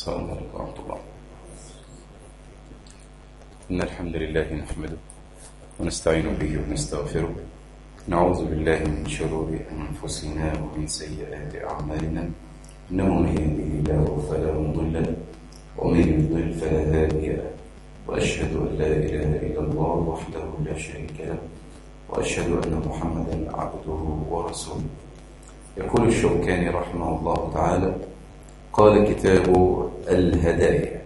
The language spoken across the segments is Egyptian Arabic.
السلام عليكم ورحمة الله إن الحمد لله نحمده ونستعين به ونستغفره نعوذ بالله من شرور أنفسنا ومن سيئات أعمالنا إنه من يهده الله فلا مضل له ومن يضلل فلا هادي له وأشهد أن لا إله إلا الله وحده لا شريك له وأشهد أن محمدا عبده ورسوله يقول الشوكاني رحمه الله تعالى قال كتاب الهدايا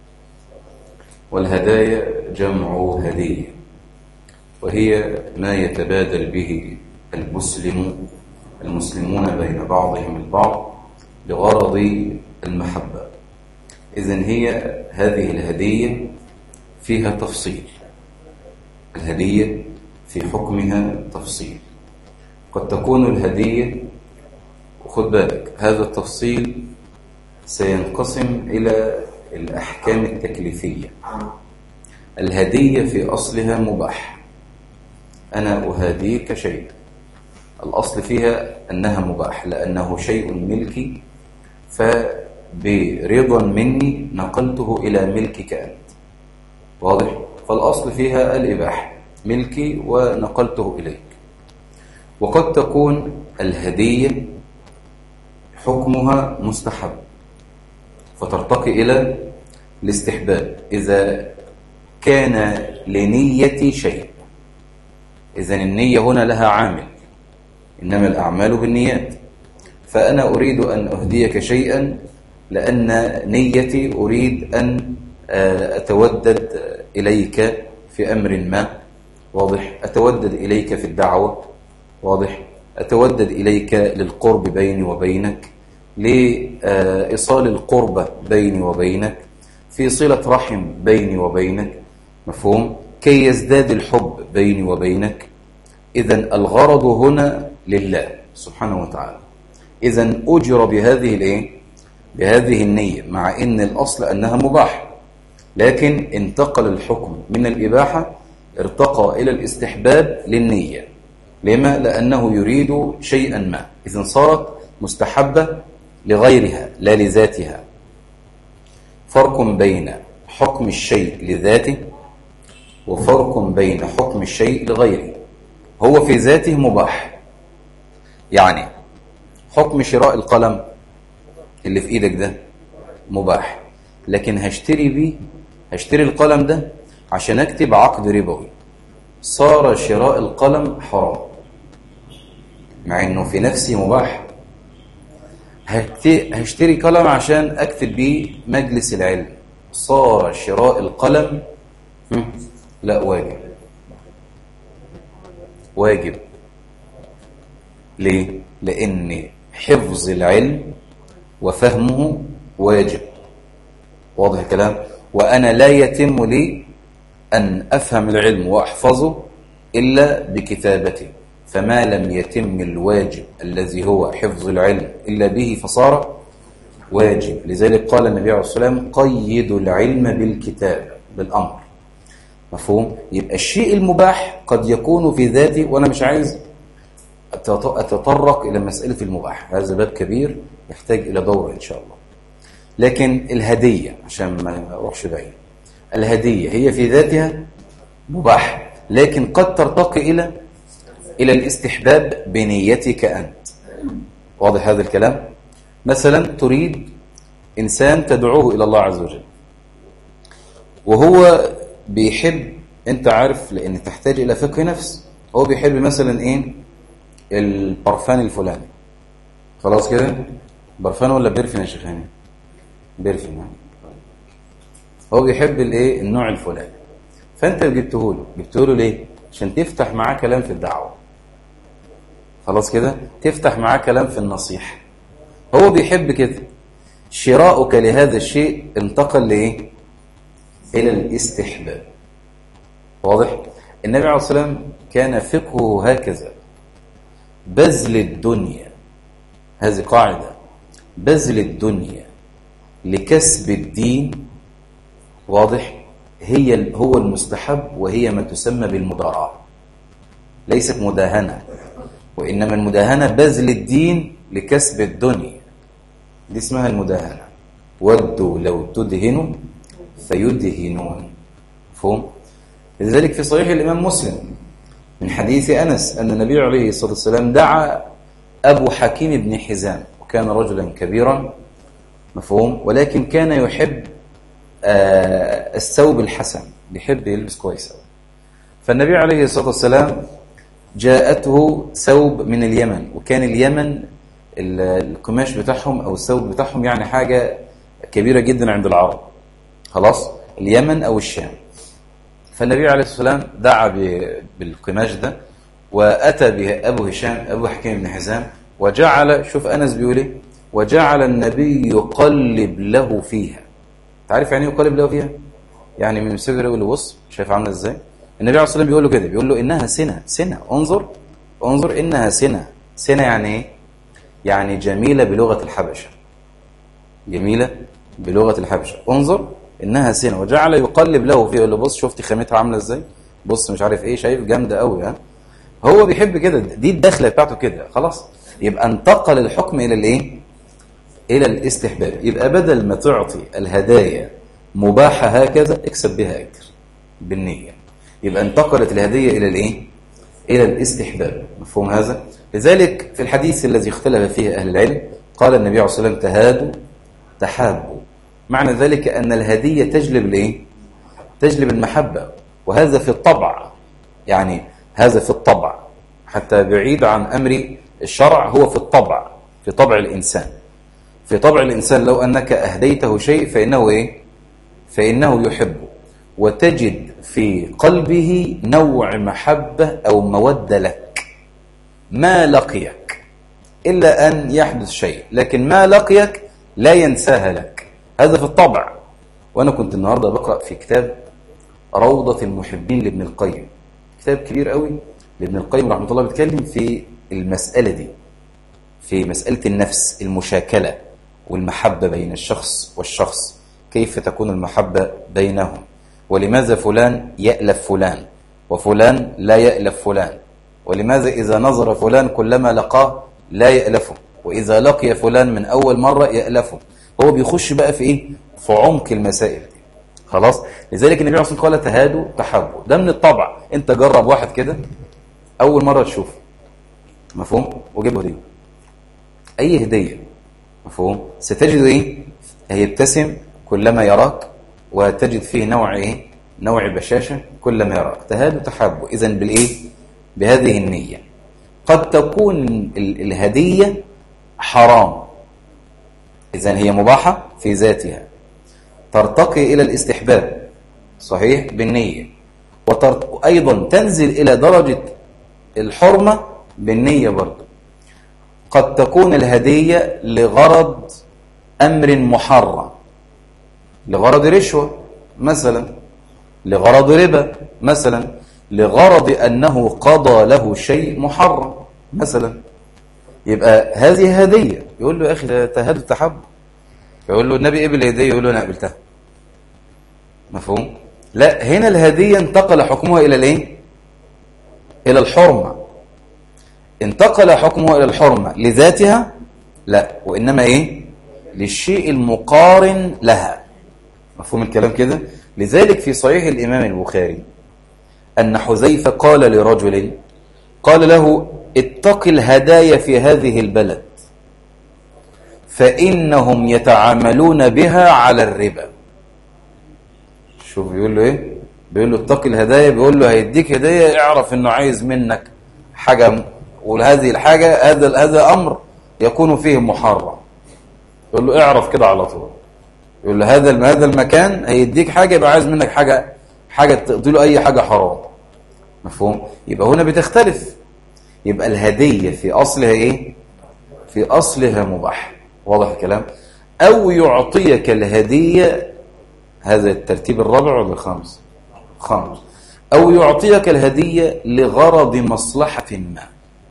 والهدايا جمع هدية وهي ما يتبادل به المسلم المسلمون بين بعضهم البعض لغرض المحبة إذن هي هذه الهدية فيها تفصيل الهدية في حكمها تفصيل قد تكون الهدية وخد بالك هذا التفصيل سينقسم إلى الأحكام التكليفية الهدية في أصلها مباح أنا أهديك شيء الأصل فيها أنها مباح لأنه شيء ملكي فبرضا مني نقلته إلى ملكك أنت واضح؟ فالأصل فيها الإباحة ملكي ونقلته إليك وقد تكون الهدية حكمها مستحب فترتقي إلى الاستحباب إذا كان لنية شيء إذا النية هنا لها عامل إنما الأعمال بالنيات فأنا أريد أن أهديك شيئا لأن نيتي أريد أن أتودد إليك في أمر ما واضح أتودد إليك في الدعوة واضح أتودد إليك للقرب بيني وبينك لإيصال القربة بيني وبينك في صلة رحم بيني وبينك مفهوم كي يزداد الحب بيني وبينك إذا الغرض هنا لله سبحانه وتعالى إذا أجر بهذه الإيه؟ بهذه النية مع إن الأصل أنها مباح لكن انتقل الحكم من الإباحة ارتقى إلى الاستحباب للنية لما؟ لأنه يريد شيئا ما إذن صارت مستحبة لغيرها لا لذاتها فرق بين حكم الشيء لذاته وفرق بين حكم الشيء لغيره هو في ذاته مباح يعني حكم شراء القلم اللي في ايدك ده مباح لكن هشتري بيه هشتري القلم ده عشان اكتب عقد ربوي صار شراء القلم حرام مع انه في نفسي مباح هشتري قلم عشان اكتب بيه مجلس العلم صار شراء القلم لا واجب واجب ليه لان حفظ العلم وفهمه واجب واضح الكلام وانا لا يتم لي ان افهم العلم واحفظه الا بكتابته فما لم يتم الواجب الذي هو حفظ العلم إلا به فصار واجب لذلك قال النبي عليه الصلاة والسلام قيدوا العلم بالكتاب بالأمر مفهوم؟ يبقى الشيء المباح قد يكون في ذاته وأنا مش عايز أتطرق إلى مسألة المباح هذا باب كبير يحتاج إلى دورة إن شاء الله لكن الهدية عشان ما أروحش بعيد الهدية هي في ذاتها مباح لكن قد ترتقي إلى إلى الاستحباب بنيتك أنت واضح هذا الكلام مثلا تريد إنسان تدعوه إلى الله عز وجل وهو بيحب أنت عارف لأن تحتاج إلى فقه نفس هو بيحب مثلا إيه البرفان الفلاني خلاص كده برفان ولا بيرفن يا شيخاني بيرفن هو بيحب الايه النوع الفلاني فانت جبته له جبته له ليه عشان تفتح معاه كلام في الدعوه خلاص كده تفتح معاه كلام في النصيحة هو بيحب كده شراؤك لهذا الشيء انتقل لإيه إلى الاستحباب واضح النبي عليه الصلاة والسلام كان فقهه هكذا بذل الدنيا هذه قاعدة بذل الدنيا لكسب الدين واضح هي هو المستحب وهي ما تسمى بالمداراة ليست مداهنة وإنما المداهنة بذل الدين لكسب الدنيا دي اسمها المداهنة ودوا لو تدهنوا فيدهنون مفهوم لذلك في صحيح الإمام مسلم من حديث أنس أن النبي عليه الصلاة والسلام دعا أبو حكيم بن حزام وكان رجلا كبيرا مفهوم ولكن كان يحب آه الثوب الحسن بيحب يلبس كويس فالنبي عليه الصلاة والسلام جاءته ثوب من اليمن وكان اليمن القماش بتاعهم أو الثوب بتاعهم يعني حاجة كبيرة جدا عند العرب خلاص اليمن أو الشام فالنبي عليه الصلاة والسلام دعا بالقماش ده وأتى به أبو هشام أبو حكيم بن حزام وجعل شوف أنس بيقول ايه وجعل النبي يقلب له فيها تعرف يعني يقلب له فيها يعني من مسجر يقول له بص شايف عامله ازاي النبي عليه الصلاة والسلام بيقول له كده بيقول له إنها سنة سنة انظر انظر إنها سنة سنة يعني ايه يعني جميلة بلغة الحبشة جميلة بلغة الحبشة انظر إنها سنة وجعل يقلب له فيه يقول له بص شفت خامتها عاملة ازاي بص مش عارف ايه شايف جامدة قوي ها هو بيحب كده دي الدخلة بتاعته كده خلاص يبقى انتقل الحكم إلى الايه إلى الاستحباب يبقى بدل ما تعطي الهدايا مباحة هكذا اكسب بها أجر بالنية يبقى انتقلت الهدية إلى الايه إلى الاستحباب مفهوم هذا لذلك في الحديث الذي اختلف فيه أهل العلم قال النبي عليه الصلاة والسلام تهادوا تحابوا معنى ذلك أن الهدية تجلب الايه تجلب المحبة وهذا في الطبع يعني هذا في الطبع حتى بعيد عن أمر الشرع هو في الطبع في طبع الإنسان في طبع الإنسان لو أنك أهديته شيء فإنه إيه؟ فإنه يحبه وتجد في قلبه نوع محبة أو مودة لك ما لقيك إلا أن يحدث شيء لكن ما لقيك لا ينساها لك هذا في الطبع وأنا كنت النهاردة بقرأ في كتاب روضة المحبين لابن القيم كتاب كبير قوي لابن القيم رحمة الله بيتكلم في المسألة دي في مسألة النفس المشاكلة والمحبة بين الشخص والشخص كيف تكون المحبة بينهم ولماذا فلان يألف فلان وفلان لا يألف فلان ولماذا إذا نظر فلان كلما لقاه لا يألفه وإذا لقي فلان من أول مرة يألفه هو بيخش بقى في إيه؟ في عمق المسائل دي خلاص لذلك النبي عليه الصلاة والسلام قال تهادوا تحبوا ده من الطبع انت جرب واحد كده أول مرة تشوفه مفهوم وجيب هدية أي هدية مفهوم ستجد إيه هيبتسم كلما يراك وتجد فيه نوع إيه نوع بشاشة كلما يراك تهاد تحب إذا بالإيه بهذه النية قد تكون الهدية حرام إذا هي مباحة في ذاتها ترتقي إلى الاستحباب صحيح بالنية وأيضا تنزل إلى درجة الحرمة بالنية برضه قد تكون الهدية لغرض أمر محرم لغرض رشوة مثلا لغرض ربا مثلا لغرض أنه قضى له شيء محرم مثلا يبقى هذه هدية يقول له يا أخي ده تهد تحب يقول له النبي قبل الهدية يقول له أنا قبلتها مفهوم لا هنا الهدية انتقل حكمها إلى الايه إلى الحرمة انتقل حكمه إلى الحرمة لذاتها لا وإنما إيه للشيء المقارن لها مفهوم الكلام كده لذلك في صحيح الإمام البخاري أن حذيفة قال لرجل قال له اتق الهدايا في هذه البلد فإنهم يتعاملون بها على الربا شوف بيقول له ايه بيقول له اتق الهدايا بيقول له هيديك هدايا اعرف انه عايز منك حاجة وهذه الحاجة هذا هذا أمر يكون فيه محرم يقول له اعرف كده على طول يقول له هذا هذا المكان هيديك حاجة يبقى عايز منك حاجة حاجة تقضي له أي حاجة حرام مفهوم يبقى هنا بتختلف يبقى الهدية في أصلها إيه في أصلها مباح واضح الكلام أو يعطيك الهدية هذا الترتيب الرابع ولا الخامس خامس أو يعطيك الهدية لغرض مصلحة ما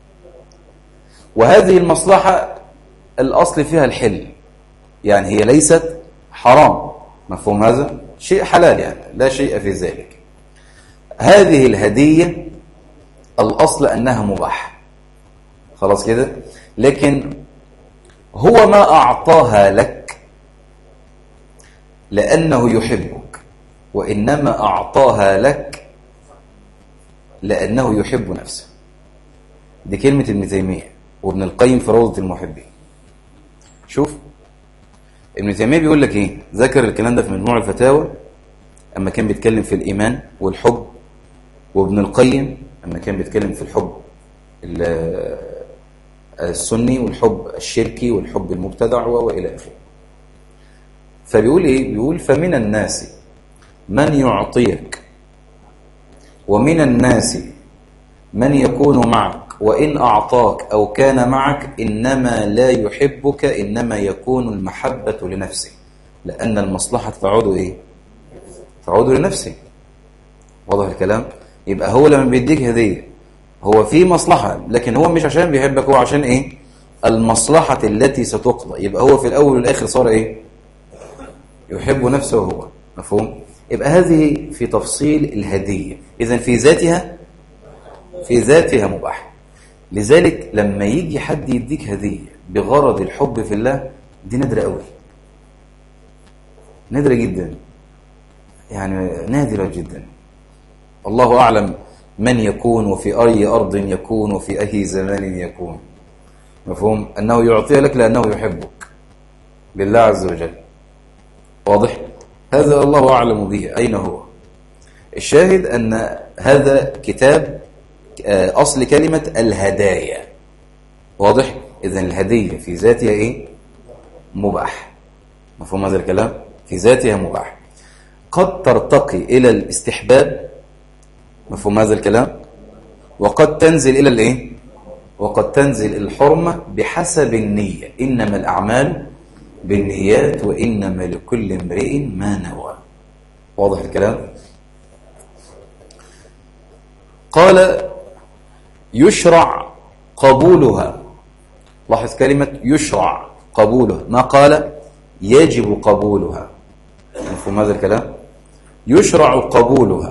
وهذه المصلحة الأصل فيها الحل يعني هي ليست حرام مفهوم هذا شيء حلال يعني لا شيء في ذلك هذه الهدية الأصل أنها مباح خلاص كده لكن هو ما أعطاها لك لأنه يحبك وإنما أعطاها لك لأنه يحب نفسه دي كلمة ابن تيمية وابن القيم في روضة المحبين شوف ابن تيمية بيقول لك ايه ذكر الكلام ده في مجموع الفتاوى اما كان بيتكلم في الإيمان والحب وابن القيم اما كان بيتكلم في الحب السني والحب الشركي والحب المبتدع وإلى آخره فبيقول ايه بيقول فمن الناس من يعطيك ومن الناس من يكون معك وإن أعطاك أو كان معك إنما لا يحبك إنما يكون المحبة لنفسه لأن المصلحة تعود إيه؟ تعود لنفسه واضح الكلام؟ يبقى هو لما بيديك هدية هو في مصلحة لكن هو مش عشان بيحبك هو عشان إيه؟ المصلحة التي ستقضى يبقى هو في الأول والآخر صار إيه؟ يحب نفسه هو مفهوم؟ يبقى هذه في تفصيل الهدية إذا في ذاتها في ذاتها مباح لذلك لما يجي حد يديك هدية بغرض الحب في الله دي نادرة قوي نادرة جدا يعني نادرة جدا الله أعلم من يكون وفي أي أرض يكون وفي أي زمان يكون مفهوم أنه يعطي لك لأنه يحبك لله عز وجل واضح هذا الله أعلم به أين هو الشاهد أن هذا كتاب أصل كلمة الهدايا واضح إذن الهدية في ذاتها إيه مباح مفهوم هذا الكلام في ذاتها مباح قد ترتقي إلى الاستحباب مفهوم هذا الكلام وقد تنزل إلى الإيه وقد تنزل الحرمة بحسب النية إنما الأعمال بالنيات وإنما لكل امرئ ما نوى واضح الكلام قال يشرع قبولها لاحظ كلمة يشرع قبولها ما قال يجب قبولها مفهوم هذا الكلام يشرع قبولها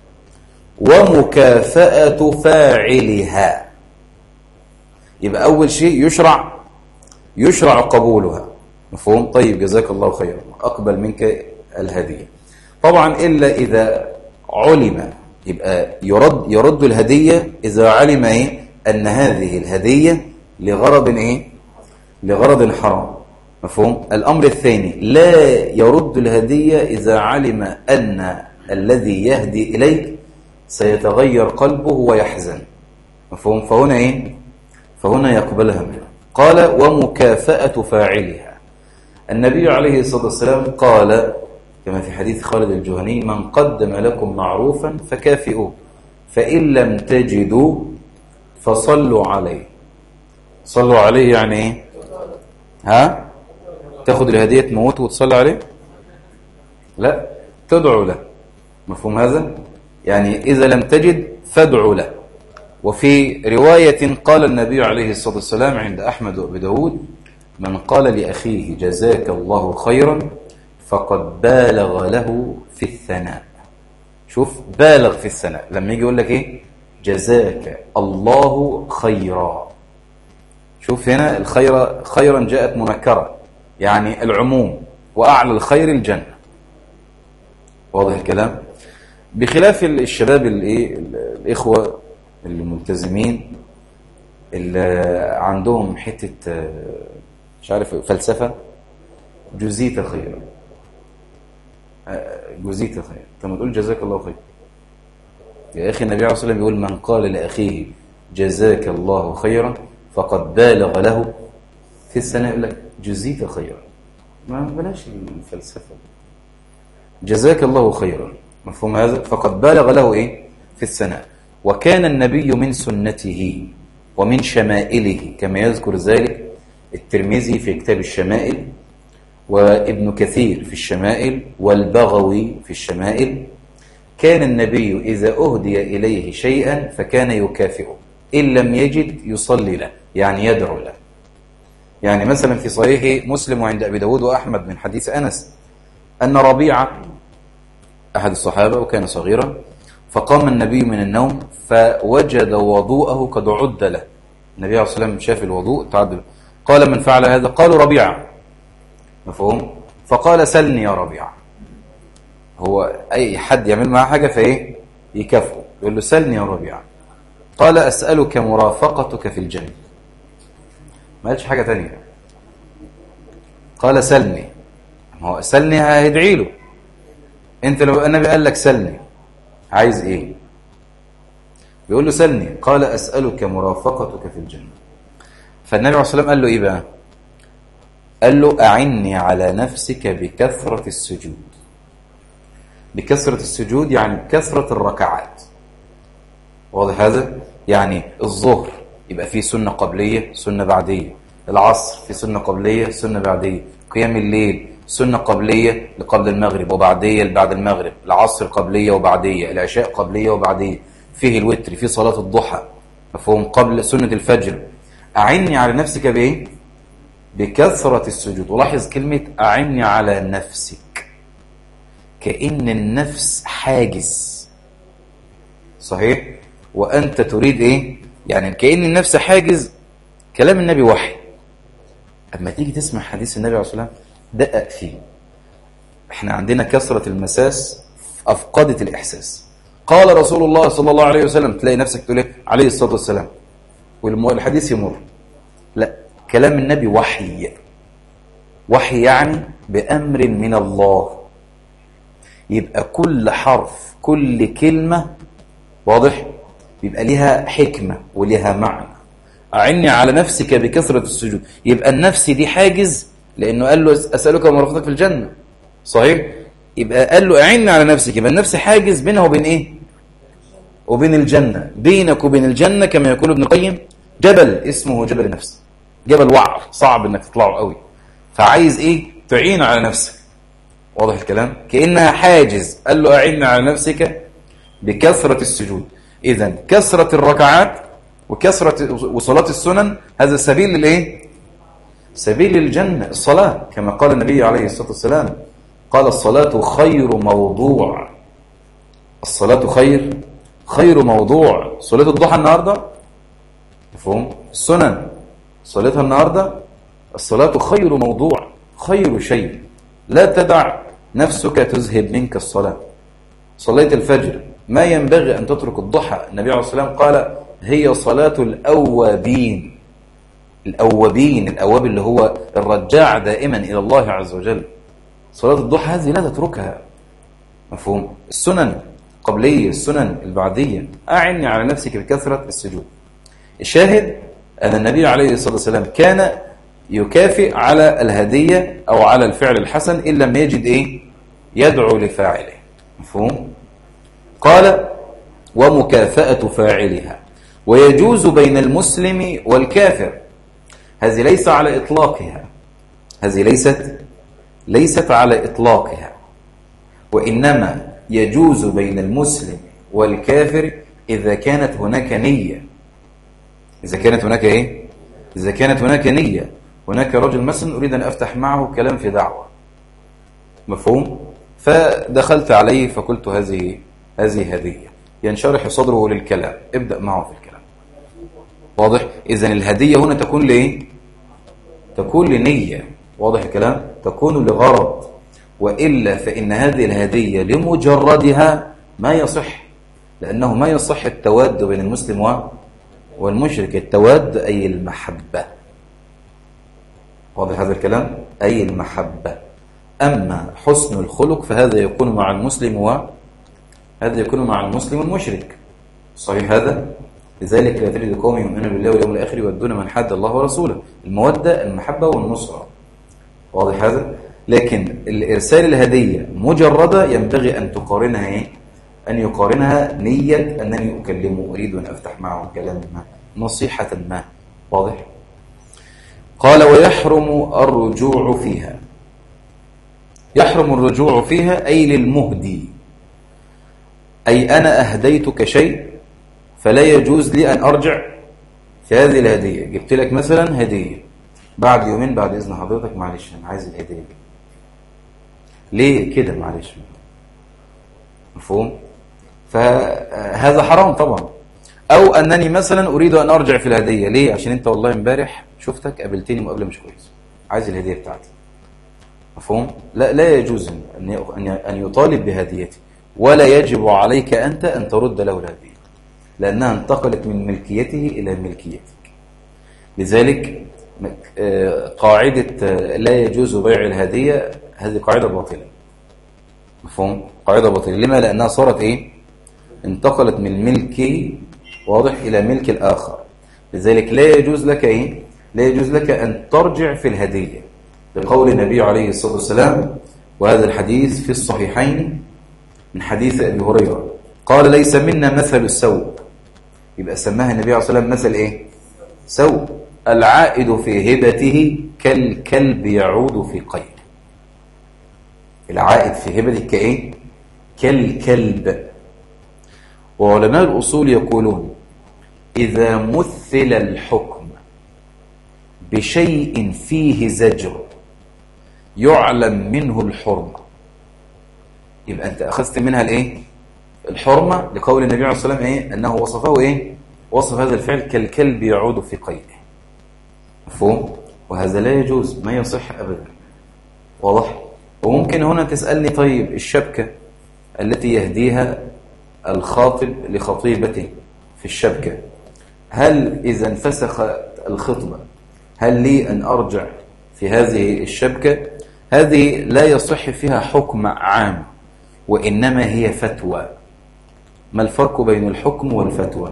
ومكافأة فاعلها يبقى أول شيء يشرع يشرع قبولها مفهوم طيب جزاك الله خيرا أقبل منك الهدية طبعا إلا إذا علم يبقى يرد يرد الهدية إذا علم إيه أن هذه الهدية لغرض إيه لغرض حرام مفهوم الأمر الثاني لا يرد الهدية إذا علم أن الذي يهدي إليك سيتغير قلبه ويحزن مفهوم فهنا إيه فهنا يقبلها منه قال ومكافأة فاعلها النبي عليه الصلاة والسلام قال كما في حديث خالد الجهني من قدم لكم معروفا فكافئوه فإن لم تجدوا فصلوا عليه صلوا عليه يعني ايه ها تاخد الهدية تموت وتصلي عليه لا تدعو له مفهوم هذا يعني إذا لم تجد فادعوا له وفي رواية قال النبي عليه الصلاة والسلام عند أحمد وأبي داود من قال لأخيه جزاك الله خيرا فقد بالغ له في الثناء شوف بالغ في الثناء لما يجي يقول لك ايه جزاك الله خيرا شوف هنا الخير خيرا جاءت منكرة يعني العموم وأعلى الخير الجنة واضح الكلام بخلاف الشباب الايه الإخوة الملتزمين اللي عندهم حتة مش عارف فلسفة جزيت خيرا جزيت خير طب ما تقول جزاك الله خير يا أخي النبي عليه الصلاة والسلام يقول من قال لأخيه جزاك الله خيرا فقد بالغ له في السنة يقول لك جزيت خيرا ما بلاش الفلسفة جزاك الله خيرا مفهوم هذا فقد بالغ له إيه في السنة وكان النبي من سنته ومن شمائله كما يذكر ذلك الترمذي في كتاب الشمائل وابن كثير في الشمائل والبغوي في الشمائل كان النبي إذا أهدي إليه شيئا فكان يكافئه إن لم يجد يصلي له يعني يدعو له يعني مثلا في صحيح مسلم وعند أبي داود وأحمد من حديث أنس أن ربيعة أحد الصحابة وكان صغيرا فقام النبي من النوم فوجد وضوءه قد عد له النبي عليه الصلاة والسلام شاف الوضوء تعدل قال من فعل هذا قالوا ربيعة مفهوم فقال سلني يا ربيعة هو أي حد يعمل معاه حاجة فإيه يكافئه يقول له سلني يا ربيع قال أسألك مرافقتك في الجنة ما قالش حاجة تانية قال سلني ما هو سلني هيدعي له انت لو النبي قال لك سلني عايز ايه بيقول له سلني قال أسألك مرافقتك في الجنة فالنبي عليه الصلاة والسلام قال له ايه بقى قال له أعني على نفسك بكثرة السجود بكثرة السجود يعني بكثرة الركعات واضح هذا يعني الظهر يبقى فيه سنة قبلية سنة بعدية العصر في سنة قبلية سنة بعدية قيام الليل سنة قبلية لقبل المغرب وبعدية لبعد المغرب العصر قبلية وبعدية العشاء قبلية وبعدية فيه الوتر فيه صلاة الضحى مفهوم قبل سنة الفجر أعني على نفسك بإيه بكثرة السجود ولاحظ كلمة أعني على نفسك كأن النفس حاجز صحيح وأنت تريد إيه يعني كأن النفس حاجز كلام النبي وحي أما تيجي تسمع حديث النبي عليه الصلاة والسلام دقق فيه احنا عندنا كثرة المساس أفقدت الإحساس قال رسول الله صلى الله عليه وسلم تلاقي نفسك تقول ايه عليه الصلاة والسلام والحديث يمر لا كلام النبي وحي وحي يعني بأمر من الله يبقى كل حرف كل كلمة واضح يبقى لها حكمة ولها معنى أعني على نفسك بكثرة السجود يبقى النفس دي حاجز لأنه قال له أسألك مرافقتك في الجنة صحيح يبقى قال له أعني على نفسك يبقى النفس حاجز بينها وبين إيه وبين الجنة بينك وبين الجنة كما يقول ابن القيم جبل اسمه جبل النفس جبل وعر صعب انك تطلعه قوي فعايز ايه تعين على نفسك واضح الكلام كأنها حاجز قال له أعين على نفسك بكثرة السجود إذا كثرة الركعات وكثرة وصلاة السنن هذا سبيل للإيه سبيل الجنة الصلاة كما قال النبي عليه الصلاة والسلام قال الصلاة خير موضوع الصلاة خير خير موضوع صلاة الضحى النهاردة مفهوم السنن صلاتها النهاردة الصلاة خير موضوع خير شيء لا تدع نفسك تذهب منك الصلاة صليت الفجر ما ينبغي أن تترك الضحى النبي عليه الصلاة والسلام قال هي صلاة الأوابين الأوابين الأواب اللي هو الرجاع دائما إلى الله عز وجل صلاة الضحى هذه لا تتركها مفهوم السنن قبلية السنن البعدية أعني على نفسك بكثرة السجود الشاهد أن النبي عليه الصلاة والسلام كان يكافئ على الهدية أو على الفعل الحسن إن لم يجد إيه يدعو لفاعله مفهوم قال ومكافأة فاعلها ويجوز بين المسلم والكافر هذه ليس على إطلاقها هذه ليست ليست على إطلاقها وإنما يجوز بين المسلم والكافر إذا كانت هناك نية إذا كانت هناك إيه؟ إذا كانت هناك نية هناك رجل مثلا أريد أن أفتح معه كلام في دعوة مفهوم؟ فدخلت عليه فقلت هذه هذه هدية ينشرح صدره للكلام ابدأ معه في الكلام واضح؟ إذا الهدية هنا تكون لإيه؟ تكون لنية واضح الكلام؟ تكون لغرض وإلا فإن هذه الهدية لمجردها ما يصح لأنه ما يصح التواد بين المسلم والمشرك التواد أي المحبة واضح هذا الكلام أي المحبة أما حسن الخلق فهذا يكون مع المسلم و هذا يكون مع المسلم والمشرك صحيح هذا لذلك لا تجد قوم يؤمنون بالله واليوم الآخر يودون من حد الله ورسوله المودة المحبة والنصرة واضح هذا لكن الإرسال الهدية مجردة ينبغي أن تقارنها إيه؟ أن يقارنها نية أنني أكلمه أريد أن أفتح معه كلام ما نصيحة ما واضح قال ويحرم الرجوع فيها يحرم الرجوع فيها أي للمهدي أي أنا أهديتك شيء فلا يجوز لي أن أرجع في هذه الهدية جبت لك مثلا هدية بعد يومين بعد إذن حضرتك معلش أنا عايز الهدية دي ليه كده معلش مفهوم فهذا حرام طبعا او انني مثلا اريد ان ارجع في الهديه ليه عشان انت والله امبارح شفتك قابلتني مقابله مش كويس عايز الهديه بتاعتي مفهوم لا لا يجوز ان ان يطالب بهديته ولا يجب عليك انت ان ترد له الهديه لانها انتقلت من ملكيته الى ملكيتك لذلك آه، قاعده آه، لا يجوز بيع الهديه هذه قاعده باطله مفهوم قاعده باطله لما لانها صارت ايه انتقلت من ملكي واضح الى ملك الاخر لذلك لا يجوز لك ايه لا يجوز لك ان ترجع في الهديه لقول النبي عليه الصلاة والسلام وهذا الحديث في الصحيحين من حديث أبي هريرة قال ليس منا مثل السوء يبقى سماها النبي عليه الصلاة والسلام مثل إيه سوء العائد في هبته كالكلب يعود في قيد العائد في هبته كإيه كالكلب وعلماء الأصول يقولون إذا مثل الحكم بشيء فيه زجر يعلم منه الحرمة يبقى أنت أخذت منها الإيه؟ الحرمة لقول النبي عليه الصلاة والسلام إيه؟ أنه وصفه إيه؟ وصف هذا الفعل كالكلب يعود في قيده مفهوم؟ وهذا لا يجوز ما يصح أبدا واضح؟ وممكن هنا تسألني طيب الشبكة التي يهديها الخاطب لخطيبته في الشبكة هل إذا انفسخ الخطبة هل لي أن أرجع في هذه الشبكة هذه لا يصح فيها حكم عام وإنما هي فتوى ما الفرق بين الحكم والفتوى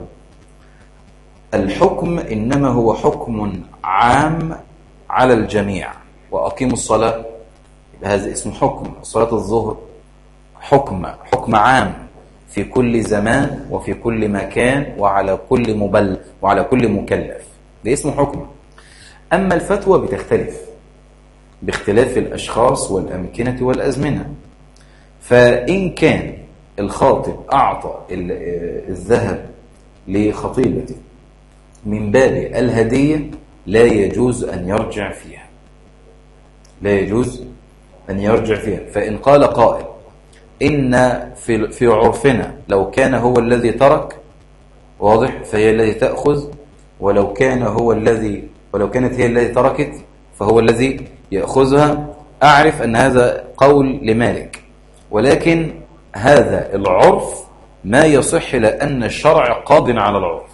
الحكم إنما هو حكم عام على الجميع وأقيموا الصلاة هذا اسم حكم صلاة الظهر حكم حكم عام في كل زمان وفي كل مكان وعلى كل مبل وعلى كل مكلف ده اسمه حكم أما الفتوى بتختلف باختلاف الأشخاص والأمكنة والأزمنة فإن كان الخاطب أعطى الذهب لخطيبته من باب الهدية لا يجوز أن يرجع فيها لا يجوز أن يرجع فيها فإن قال قائل إن في في عرفنا لو كان هو الذي ترك واضح فهي الذي تأخذ ولو كان هو الذي ولو كانت هي الذي تركت فهو الذي يأخذها أعرف أن هذا قول لمالك ولكن هذا العرف ما يصح لأن الشرع قاض على العرف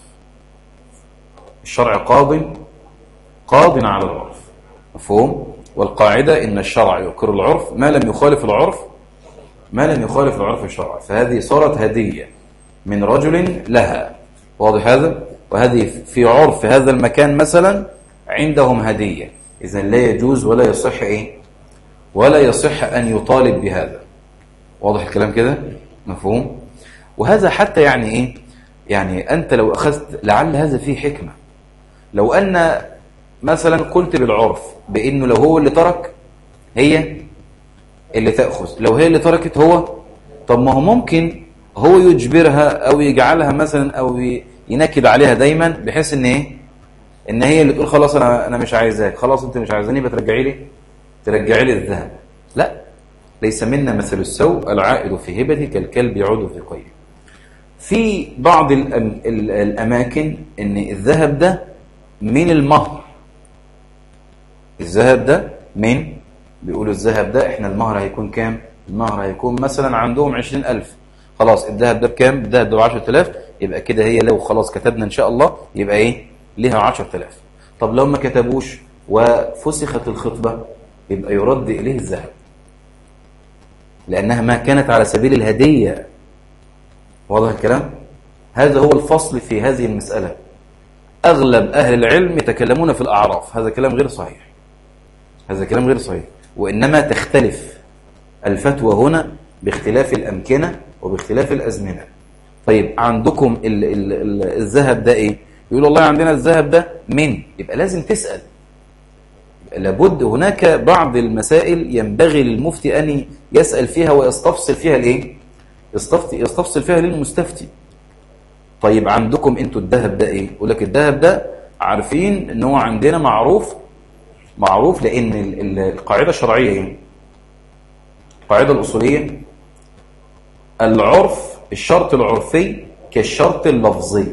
الشرع قاض قاض على العرف مفهوم والقاعدة إن الشرع يقر العرف ما لم يخالف العرف ما لم يخالف العرف الشرع فهذه صارت هدية من رجل لها واضح هذا وهذه في عرف هذا المكان مثلا عندهم هدية إذا لا يجوز ولا يصح إيه ولا يصح أن يطالب بهذا واضح الكلام كده مفهوم وهذا حتى يعني إيه يعني أنت لو أخذت لعل هذا فيه حكمة لو أن مثلا قلت بالعرف بأنه لو هو اللي ترك هي اللي تأخذ لو هي اللي تركت هو طب ما هو ممكن هو يجبرها أو يجعلها مثلا أو ينكد عليها دايما بحيث ان ايه ان هي اللي تقول خلاص انا انا مش عايزاك خلاص انت مش عايزاني بترجعي لي ترجعي لي الذهب لا ليس منا مثل السوء العائد في هبته كالكلب يعود في قيده في بعض الأم الاماكن ان الذهب ده من المهر الذهب ده من بيقولوا الذهب ده احنا المهر هيكون كام المهر هيكون مثلا عندهم عشرين ألف خلاص الذهب ده بكام الذهب ده بعشرة آلاف يبقى كده هي لو خلاص كتبنا إن شاء الله يبقى إيه ليها عشرة آلاف طب لو ما كتبوش وفسخت الخطبة يبقى يرد إليه الذهب لأنها ما كانت على سبيل الهدية واضح الكلام هذا هو الفصل في هذه المسألة أغلب أهل العلم يتكلمون في الأعراف هذا كلام غير صحيح هذا كلام غير صحيح وإنما تختلف الفتوى هنا باختلاف الأمكنة وباختلاف الأزمنة طيب عندكم ال ال ال الذهب ده إيه يقول والله عندنا الذهب ده من يبقى لازم تسأل لابد هناك بعض المسائل ينبغي للمفتي أن يسأل فيها ويستفصل فيها الإيه يستفصل فيها للمستفتي طيب عندكم انتوا الذهب ده ايه يقول لك الذهب ده عارفين ان هو عندنا معروف معروف لان القاعده الشرعيه ايه القاعده الاصوليه العرف الشرط العرفي كالشرط اللفظي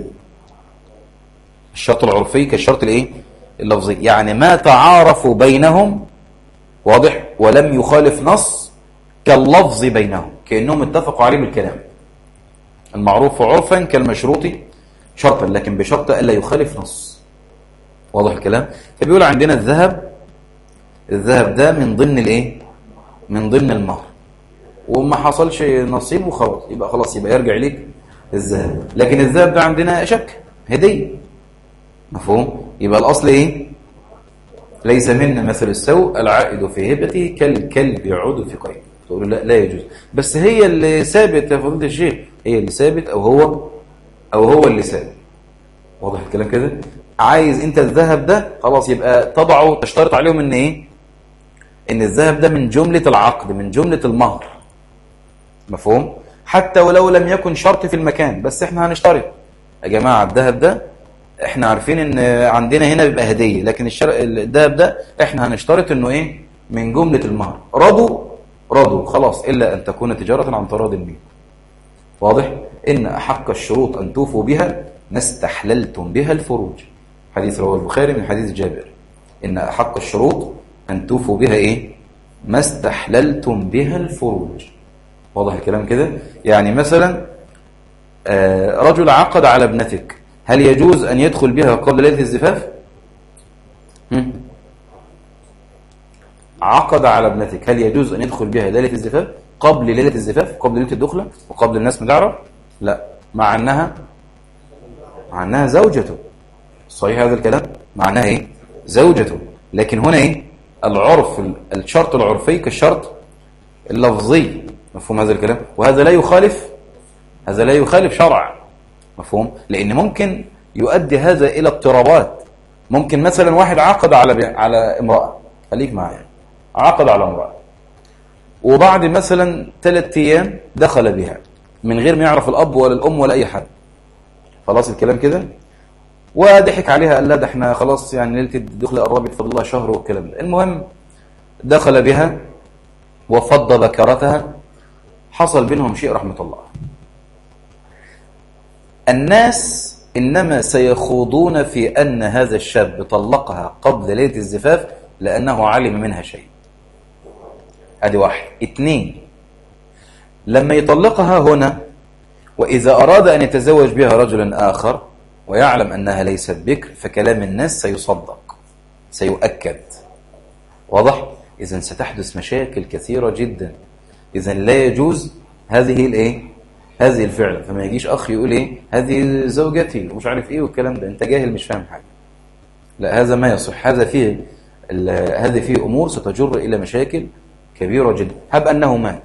الشرط العرفي كالشرط الايه اللفظي يعني ما تعارفوا بينهم واضح ولم يخالف نص كاللفظ بينهم كأنهم اتفقوا عليه بالكلام المعروف عرفا كالمشروط شرطا لكن بشرط ألا يخالف نص واضح الكلام فبيقول عندنا الذهب الذهب ده من ضمن الايه من ضمن المهر وما حصلش نصيب وخلاص يبقى خلاص يبقى يرجع ليك الذهب لكن الذهب ده عندنا شك هديه مفهوم يبقى الاصل ايه ليس منا مثل السوء العائد في هبته كالكلب يعود في قيد تقول لا لا يجوز بس هي اللي ثابت يا فضيله الشيخ هي اللي ثابت او هو او هو اللي ثابت واضح الكلام كده عايز انت الذهب ده خلاص يبقى تضعه تشترط عليهم ان ايه ان الذهب ده من جملة العقد من جملة المهر مفهوم حتى ولو لم يكن شرط في المكان بس احنا هنشترط يا جماعة الذهب ده احنا عارفين ان عندنا هنا بيبقى هدية لكن الشر... الذهب ده احنا هنشترط انه ايه من جملة المهر رضوا رضوا خلاص الا ان تكون تجارة عن تراض منكم واضح ان احق الشروط ان توفوا بها ما استحللتم بها الفروج حديث رواه البخاري من حديث جابر ان احق الشروط أن توفوا بها إيه ما استحللتم بها الفروج واضح الكلام كده يعني مثلا رجل عقد على ابنتك هل يجوز أن يدخل بها قبل ليلة الزفاف عقد على ابنتك هل يجوز أن يدخل بها ليلة الزفاف قبل ليلة الزفاف قبل ليلة الدخلة وقبل الناس ما تعرف لا مع أنها مع أنها زوجته صحيح هذا الكلام معناها إيه زوجته لكن هنا إيه العرف الشرط العرفي كالشرط اللفظي مفهوم هذا الكلام وهذا لا يخالف هذا لا يخالف شرع مفهوم لأن ممكن يؤدي هذا إلى اضطرابات ممكن مثلا واحد عقد على على امرأة خليك معايا عقد على امرأة وبعد مثلا ثلاث أيام دخل بها من غير ما يعرف الأب ولا الأم ولا أي حد خلاص الكلام كده وضحك عليها قال لا ده احنا خلاص يعني ليله الدخل قربت فاضل لها شهر والكلام ده المهم دخل بها وفض بكرتها حصل بينهم شيء رحمه الله الناس انما سيخوضون في ان هذا الشاب طلقها قبل ليله الزفاف لانه علم منها شيء ادي واحد اثنين لما يطلقها هنا واذا اراد ان يتزوج بها رجل اخر ويعلم أنها ليست بكر فكلام الناس سيصدق سيؤكد واضح؟ إذا ستحدث مشاكل كثيرة جدا إذا لا يجوز هذه الإيه؟ هذه الفعلة فما يجيش أخ يقول إيه هذه زوجتي ومش عارف إيه والكلام ده أنت جاهل مش فاهم حاجة لا هذا ما يصح هذا فيه هذا فيه أمور ستجر إلى مشاكل كبيرة جدا هب أنه مات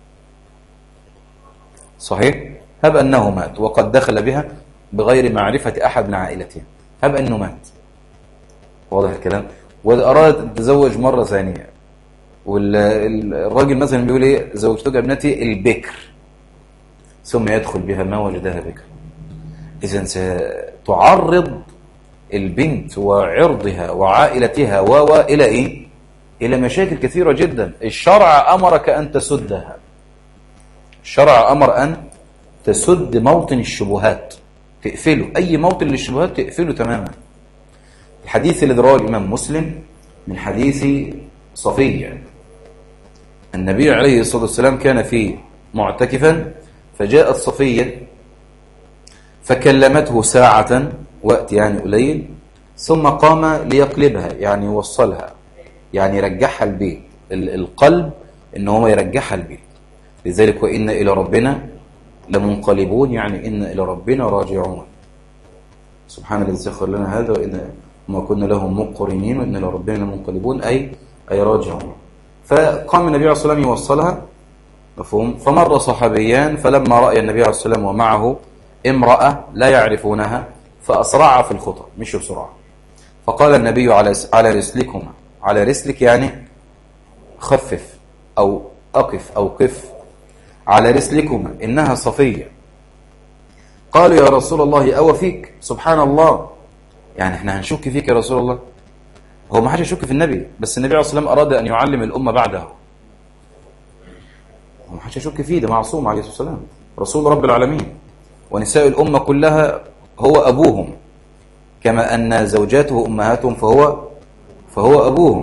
صحيح هب أنه مات وقد دخل بها بغير معرفة أحد من عائلته هب أنه مات واضح الكلام وإذا أراد أن تتزوج مرة ثانية والراجل مثلا بيقول إيه زوجتك ابنتي البكر ثم يدخل بها ما وجدها بكر إذا ستعرض البنت وعرضها وعائلتها و إلى إيه إلى مشاكل كثيرة جدا الشرع أمرك أن تسدها الشرع أمر أن تسد موطن الشبهات تقفله أي موطن للشبهات تقفله تماما الحديث الذي رواه الإمام مسلم من حديث صفية النبي عليه الصلاة والسلام كان في معتكفا فجاءت صفية فكلمته ساعة وقت يعني قليل ثم قام ليقلبها يعني يوصلها يعني يرجعها البيت القلب ان هو يرجعها البيت لذلك وإن إلى ربنا لمنقلبون يعني إن إلى ربنا راجعون سبحان الذي سخر لنا هذا وإن ما كنا لهم مقرنين وإن إلى ربنا لمنقلبون أي أي راجعون فقام النبي عليه الصلاة والسلام يوصلها مفهوم فمر صحابيان فلما رأي النبي عليه الصلاة والسلام ومعه امرأة لا يعرفونها فأسرع في الخطى مشوا بسرعة فقال النبي على على رسلكما على رسلك يعني خفف أو أقف أو قف على رسلكما إنها صفية قالوا يا رسول الله أو فيك سبحان الله يعني احنا هنشك فيك يا رسول الله هو ما حدش يشك في النبي بس النبي عليه الصلاة والسلام أراد أن يعلم الأمة بعده هو ما حدش يشك فيه ده معصوم عليه الصلاة والسلام رسول رب العالمين ونساء الأمة كلها هو أبوهم كما أن زوجاته أمهاتهم فهو فهو أبوهم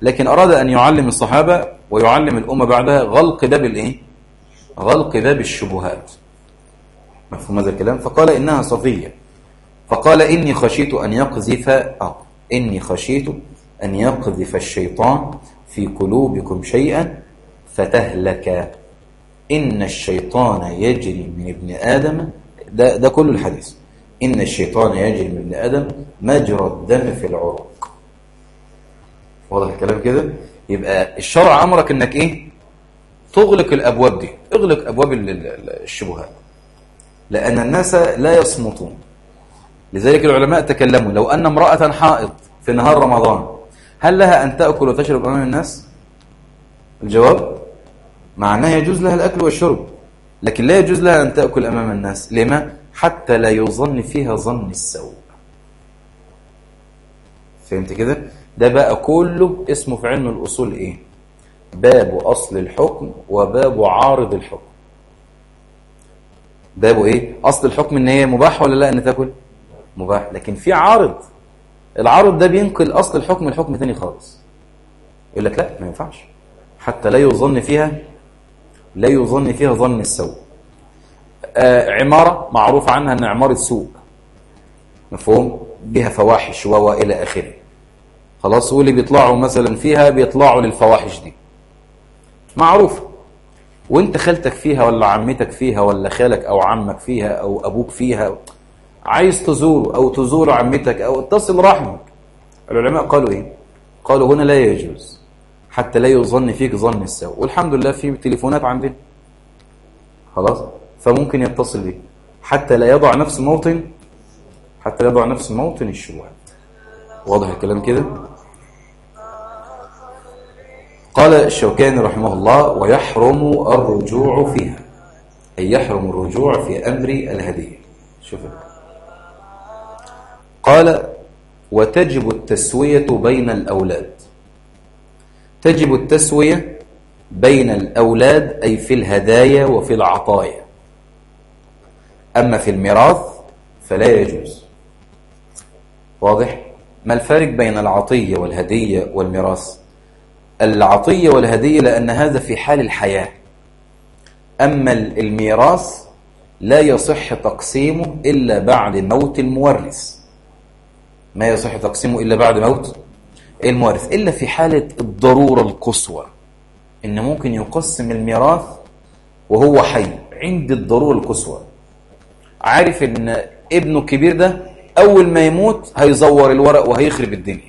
لكن أراد أن يعلم الصحابة ويعلم الأمة بعدها غلق باب الإيه؟ غلق باب الشبهات مفهوم هذا الكلام فقال إنها صفية فقال إني خشيت أن يقذف آه إني خشيت أن يقذف الشيطان في قلوبكم شيئا فتهلك إن الشيطان يجري من ابن آدم ده, ده كل الحديث إن الشيطان يجري من ابن آدم مجرى الدم في العروق واضح الكلام كده يبقى الشرع أمرك إنك إيه تغلق الأبواب دي اغلق أبواب الشبهات لأن الناس لا يصمتون لذلك العلماء تكلموا لو أن امرأة حائض في نهار رمضان هل لها أن تأكل وتشرب أمام الناس الجواب معناه يجوز لها الأكل والشرب لكن لا يجوز لها أن تأكل أمام الناس لما؟ حتى لا يظن فيها ظن السوء فهمت كده؟ ده بقى كله اسمه في علم الأصول إيه؟ باب أصل الحكم وباب عارض الحكم بابه إيه؟ أصل الحكم إن هي مباح ولا لا أن تأكل؟ مباح لكن في عارض العارض ده بينقل أصل الحكم الحكم تاني خالص يقول لك لا ما ينفعش حتى لا يظن فيها لا يظن فيها ظن السوء آه عمارة معروف عنها أن عمارة سوء مفهوم بها فواحش و إلى آخره خلاص واللي بيطلعوا مثلا فيها بيطلعوا للفواحش دي معروف وانت خالتك فيها ولا عمتك فيها ولا خالك أو عمك فيها أو أبوك فيها عايز تزوره أو تزور عمتك أو اتصل رحمك العلماء قالوا إيه قالوا هنا لا يجوز حتى لا يظن فيك ظن السوء والحمد لله في تليفونات عندنا خلاص فممكن يتصل بك حتى لا يضع نفس موطن حتى لا يضع نفس موطن الشبهات واضح الكلام كده قال الشوكاني رحمه الله ويحرم الرجوع فيها أي يحرم الرجوع في أمر الهدية شوف قال وتجب التسوية بين الأولاد تجب التسوية بين الأولاد أي في الهدايا وفي العطايا أما في الميراث فلا يجوز واضح؟ ما الفارق بين العطية والهدية والميراث؟ العطية والهدية لأن هذا في حال الحياة أما الميراث لا يصح تقسيمه إلا بعد موت المورث ما يصح تقسيمه إلا بعد موت المورث إلا في حالة الضرورة القصوى إن ممكن يقسم الميراث وهو حي عند الضرورة القصوى عارف إن ابنه الكبير ده أول ما يموت هيزور الورق وهيخرب الدنيا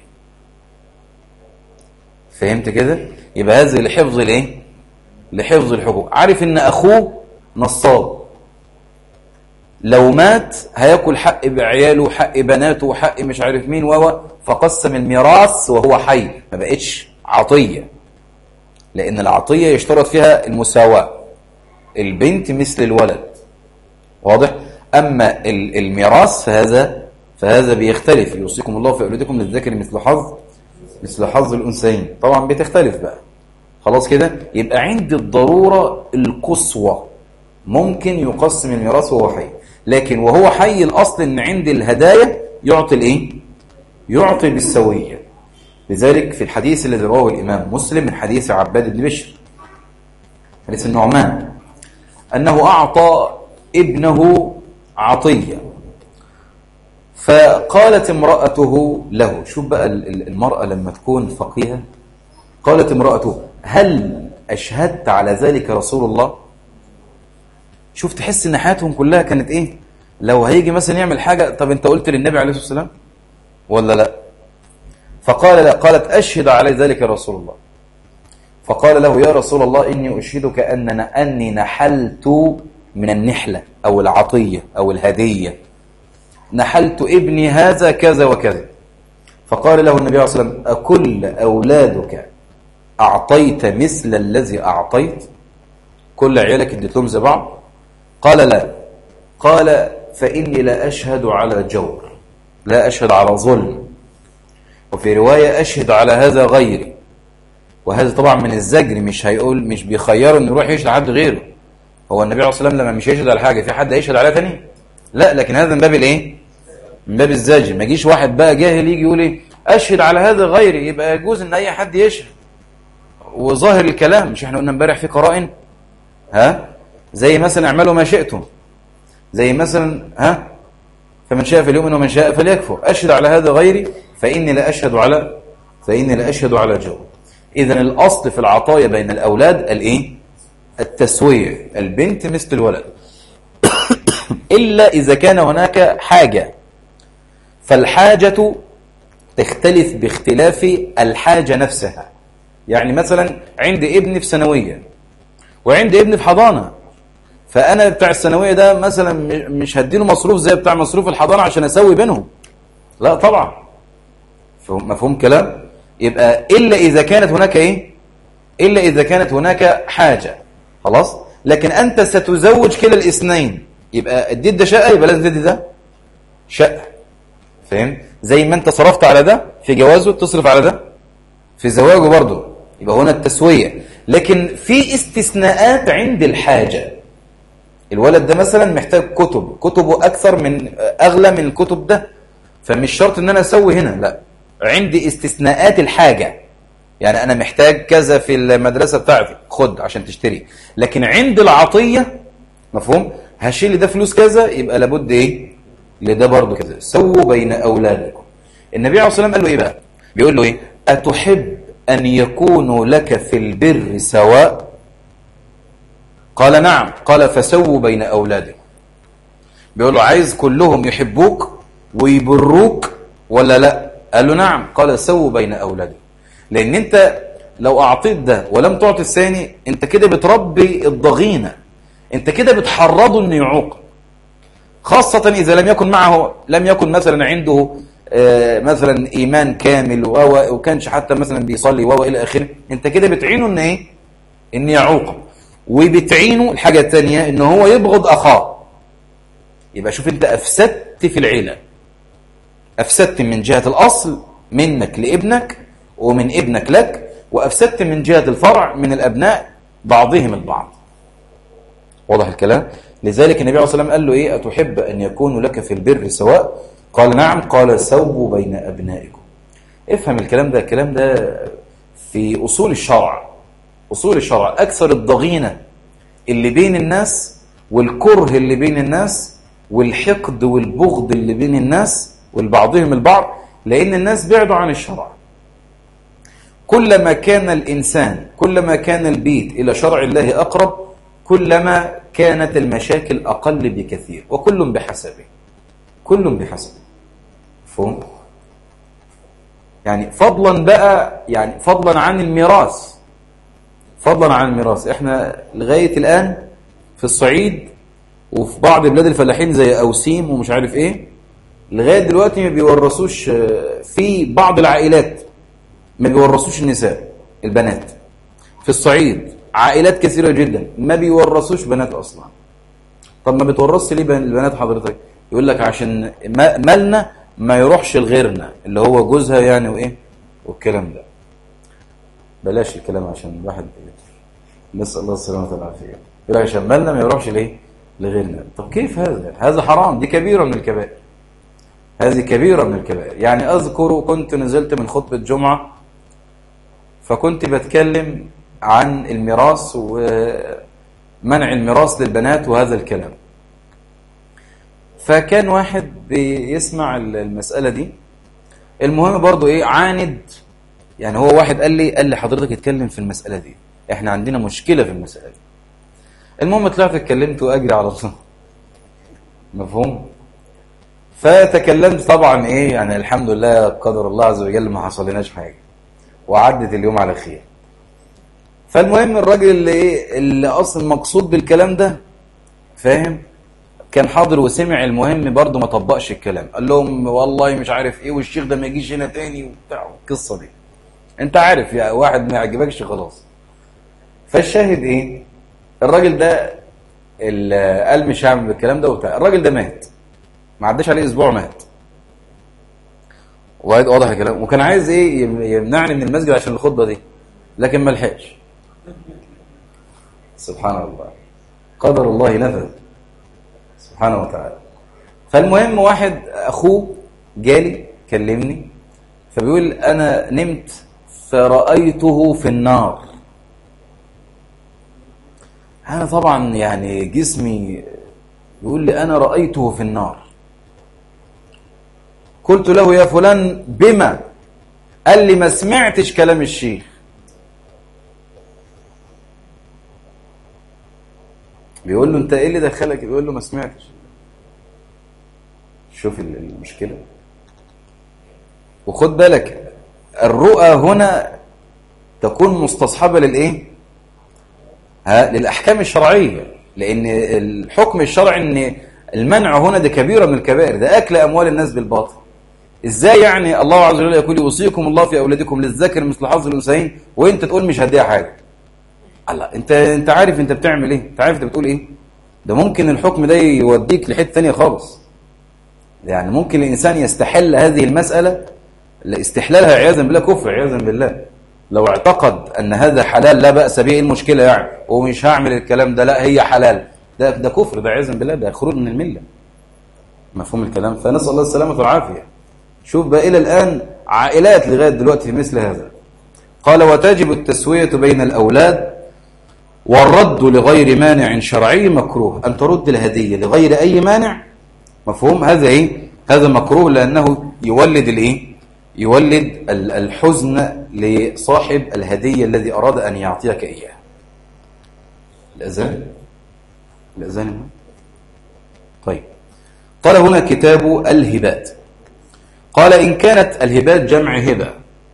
فهمت كده؟ يبقى هذا لحفظ الايه؟ لحفظ الحقوق عارف إن أخوه نصاب لو مات هياكل حق بعياله وحق بناته وحق مش عارف مين وهو فقسم الميراث وهو حي ما بقتش عطية لأن العطية يشترط فيها المساواة البنت مثل الولد واضح أما الميراث فهذا فهذا بيختلف يوصيكم الله في أولادكم للذكر مثل حظ مثل حظ الأنثيين طبعا بتختلف بقى خلاص كده يبقى عند الضرورة القصوى ممكن يقسم الميراث وهو حي لكن وهو حي الأصل أن عند الهدايا يعطي الإيه؟ يعطي بالسوية لذلك في الحديث الذي رواه الإمام مسلم من حديث عباد بن بشر حديث النعمان أنه أعطى ابنه عطية فقالت امرأته له شوف بقى المرأة لما تكون فقيهة قالت امرأته هل أشهدت على ذلك رسول الله شوف تحس ان حياتهم كلها كانت ايه لو هيجي مثلا يعمل حاجة طب انت قلت للنبي عليه الصلاة والسلام ولا لا فقال لا قالت أشهد على ذلك رسول الله فقال له يا رسول الله إني أشهدك أننا أني نحلت من النحلة أو العطية أو الهدية نحلت ابني هذا كذا وكذا فقال له النبي عليه الصلاة والسلام أكل أولادك أعطيت مثل الذي أعطيت كل عيالك اديت لهم زي بعض قال لا قال فإني لا أشهد على جور لا أشهد على ظلم وفي رواية أشهد على هذا غيري وهذا طبعا من الزجر مش هيقول مش بيخيره انه يروح يشهد على حد غيره هو النبي عليه الصلاه والسلام لما مش يشهد على حاجه في حد هيشهد عليها تاني لا لكن هذا من باب الايه من باب الزجر ما يجيش واحد بقى جاهل يجي يقول ايه اشهد على هذا غيري يبقى يجوز ان اي حد يشهد وظاهر الكلام مش احنا قلنا امبارح في قرائن ها زي مثلا اعملوا ما شئتم زي مثلا ها فمن شاء فليؤمن ومن شاء فليكفر اشهد على هذا غيري فاني لا اشهد على فاني لا اشهد على جو اذا الاصل في العطايا بين الاولاد الايه التسويه البنت مثل الولد الا اذا كان هناك حاجه فالحاجه تختلف باختلاف الحاجه نفسها يعني مثلا عندي ابني في ثانويه وعندي ابني في حضانه فانا بتاع الثانويه ده مثلا مش هديله مصروف زي بتاع مصروف الحضانه عشان اسوي بينهم لا طبعا مفهوم كلام يبقى الا اذا كانت هناك ايه الا اذا كانت هناك حاجه خلاص لكن انت ستزوج كلا الاثنين يبقى اديت ده شقه يبقى لازم تدي ده شقه فاهم زي ما انت صرفت على ده في جوازه تصرف على ده في زواجه برضه يبقى هنا التسويه لكن في استثناءات عند الحاجه الولد ده مثلا محتاج كتب كتبه اكثر من اغلى من الكتب ده فمش شرط ان انا اسوي هنا لا عندي استثناءات الحاجه يعني انا محتاج كذا في المدرسه بتاعتي خد عشان تشتري لكن عند العطيه مفهوم هشيل ده فلوس كذا يبقى لابد ايه لده برضه كذا سووا بين اولادكم النبي عليه الصلاه والسلام قال له ايه بقى بيقول له ايه اتحب ان يكونوا لك في البر سواء قال نعم قال فسووا بين أولادكم بيقول له عايز كلهم يحبوك ويبروك ولا لا قال له نعم قال سووا بين أولادكم لأن أنت لو أعطيت ده ولم تعطي الثاني أنت كده بتربي الضغينة أنت كده بتحرضه أنه يعوق خاصة إذا لم يكن معه لم يكن مثلا عنده آه مثلا إيمان كامل وكانش حتى مثلا بيصلي وإلى آخره أنت كده بتعينه أن إيه؟ أن يعوقه وبتعينه الحاجة الثانية ان هو يبغض اخاه يبقى شوف انت افسدت في العيلة افسدت من جهة الاصل منك لابنك ومن ابنك لك وافسدت من جهة الفرع من الابناء بعضهم البعض واضح الكلام لذلك النبي عليه الصلاة والسلام قال له ايه اتحب ان يكون لك في البر سواء قال نعم قال سووا بين ابنائكم افهم الكلام ده الكلام ده في اصول الشرع أصول الشرع أكثر الضغينة اللي بين الناس والكره اللي بين الناس والحقد والبغض اللي بين الناس والبعضهم البعض لأن الناس بعدوا عن الشرع كلما كان الإنسان كلما كان البيت إلى شرع الله أقرب كلما كانت المشاكل أقل بكثير وكل بحسبه كل بحسبه فهم؟ يعني فضلا بقى يعني فضلا عن الميراث فضلا عن الميراث احنا لغاية الآن في الصعيد وفي بعض بلاد الفلاحين زي أوسيم ومش عارف ايه لغاية دلوقتي ما بيورثوش في بعض العائلات ما بيورثوش النساء البنات في الصعيد عائلات كثيرة جدا ما بيورثوش بنات أصلا طب ما بتورثش ليه البنات حضرتك يقول لك عشان مالنا ما يروحش لغيرنا اللي هو جوزها يعني وايه والكلام ده بلاش الكلام عشان الواحد نسأل الله السلامة والعافية يقول عشان مالنا ما يروحش ليه لغيرنا طب كيف هذا هذا حرام دي كبيرة من الكبائر هذه كبيرة من الكبائر يعني أذكر كنت نزلت من خطبة جمعة فكنت بتكلم عن الميراث ومنع الميراث للبنات وهذا الكلام فكان واحد بيسمع المسألة دي المهم برضو ايه عاند يعني هو واحد قال لي قال لي حضرتك اتكلم في المسألة دي احنا عندنا مشكلة في المسألة دي المهم طلعت اتكلمت واجري على طول مفهوم فتكلمت طبعا ايه يعني الحمد لله قدر الله عز وجل ما حصلناش حاجة وعدت اليوم على خير فالمهم الراجل اللي ايه اللي اصلا مقصود بالكلام ده فاهم كان حاضر وسمع المهم برضه ما طبقش الكلام قال لهم والله مش عارف ايه والشيخ ده ما يجيش هنا تاني وبتاع القصه دي انت عارف يا واحد ما يعجبكش خلاص فالشاهد ايه الراجل ده اللي قال مش هعمل الكلام ده وبتاع الراجل ده مات ما عداش عليه اسبوع مات واضح الكلام وكان عايز ايه يمنعني من المسجد عشان الخطبه دي لكن ما لحقش سبحان الله قدر الله نفذ سبحانه وتعالى فالمهم واحد اخوه جالي كلمني فبيقول أنا نمت فرأيته في النار أنا طبعا يعني جسمي يقول لي أنا رأيته في النار قلت له يا فلان بما قال لي ما سمعتش كلام الشيخ بيقول له انت ايه اللي دخلك بيقول له ما سمعتش شوف المشكلة وخد بالك الرؤى هنا تكون مستصحبة للايه ها للاحكام الشرعية لان الحكم الشرعي ان المنع هنا ده كبيرة من الكبائر ده اكل اموال الناس بالباطل ازاي يعني الله عز وجل يقول يوصيكم الله في اولادكم للذكر مثل حظ الانثيين وانت تقول مش هديها حاجه الله انت انت عارف انت بتعمل ايه انت عارف انت بتقول ايه ده ممكن الحكم ده يوديك لحته ثانيه خالص يعني ممكن الانسان يستحل هذه المساله استحلالها عياذا بالله كفر عياذا بالله لو اعتقد ان هذا حلال لا باس به ايه المشكله يعني ومش هعمل الكلام ده لا هي حلال ده ده كفر ده عياذا بالله ده خروج من المله مفهوم الكلام فنسال الله السلامه والعافيه شوف بقى إلى الآن عائلات لغاية دلوقتي في مثل هذا قال وتجب التسوية بين الأولاد والرد لغير مانع شرعي مكروه أن ترد الهدية لغير أي مانع مفهوم هذا إيه هذا مكروه لأنه يولد الإيه يولد الحزن لصاحب الهدية الذي أراد أن يعطيك إياه الأذان الأذان طيب قال هنا كتاب الهبات قال إن كانت الهبات جمع هبة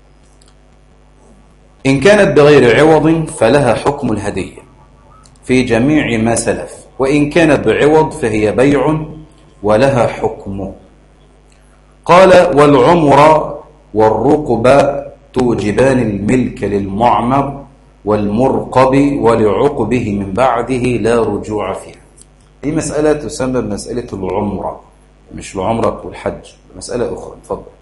إن كانت بغير عوض فلها حكم الهدية في جميع ما سلف وإن كانت بعوض فهي بيع ولها حكم قال والعمر والرقب توجبان الملك للمعمر والمرقب ولعقبه من بعده لا رجوع فيها دي مسألة تسمى بمسألة العمرة مش العمرة والحج مسألة أخرى اتفضل